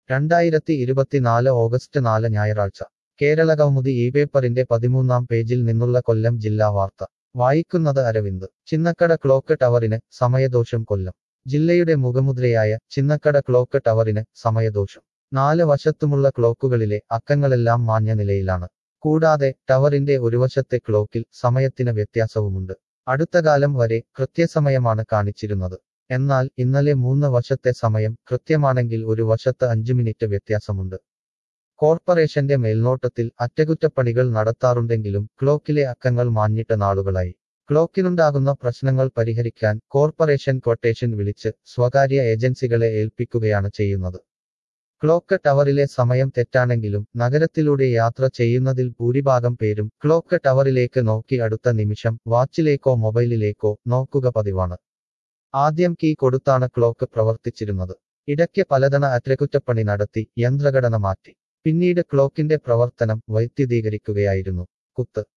രണ്ടായിരത്തി ഇരുപത്തിനാല് ഓഗസ്റ്റ് നാല് ഞായറാഴ്ച കേരള കൗമുദി ഈ പേപ്പറിന്റെ പതിമൂന്നാം പേജിൽ നിന്നുള്ള കൊല്ലം ജില്ലാ വാർത്ത വായിക്കുന്നത് അരവിന്ദ് ചിന്നക്കട ക്ലോക്ക് ടവറിന് സമയദോഷം കൊല്ലം ജില്ലയുടെ മുഖമുദ്രയായ ചിന്നക്കട ക്ലോക്ക് ടവറിന് സമയദോഷം നാല് വശത്തുമുള്ള ക്ലോക്കുകളിലെ അക്കങ്ങളെല്ലാം മാഞ്ഞ നിലയിലാണ് കൂടാതെ ടവറിന്റെ ഒരു വശത്തെ ക്ലോക്കിൽ സമയത്തിന് വ്യത്യാസവുമുണ്ട് അടുത്ത കാലം വരെ കൃത്യസമയമാണ് കാണിച്ചിരുന്നത് എന്നാൽ ഇന്നലെ മൂന്ന് വശത്തെ സമയം കൃത്യമാണെങ്കിൽ ഒരു വശത്ത് അഞ്ചു മിനിറ്റ് വ്യത്യാസമുണ്ട് കോർപ്പറേഷന്റെ മേൽനോട്ടത്തിൽ അറ്റകുറ്റപ്പണികൾ നടത്താറുണ്ടെങ്കിലും ക്ലോക്കിലെ അക്കങ്ങൾ മാഞ്ഞിട്ട് നാളുകളായി ക്ലോക്കിനുണ്ടാകുന്ന പ്രശ്നങ്ങൾ പരിഹരിക്കാൻ കോർപ്പറേഷൻ ക്വട്ടേഷൻ വിളിച്ച് സ്വകാര്യ ഏജൻസികളെ ഏൽപ്പിക്കുകയാണ് ചെയ്യുന്നത് ക്ലോക്ക് ടവറിലെ സമയം തെറ്റാണെങ്കിലും നഗരത്തിലൂടെ യാത്ര ചെയ്യുന്നതിൽ ഭൂരിഭാഗം പേരും ക്ലോക്ക് ടവറിലേക്ക് നോക്കി അടുത്ത നിമിഷം വാച്ചിലേക്കോ മൊബൈലിലേക്കോ നോക്കുക പതിവാണ് ആദ്യം കീ കൊടുത്താണ് ക്ലോക്ക് പ്രവർത്തിച്ചിരുന്നത് ഇടയ്ക്ക് പലതവണ അറ്റകുറ്റപ്പണി നടത്തി യന്ത്രഘടന മാറ്റി പിന്നീട് ക്ലോക്കിന്റെ പ്രവർത്തനം വൈദ്യുതീകരിക്കുകയായിരുന്നു കുത്ത്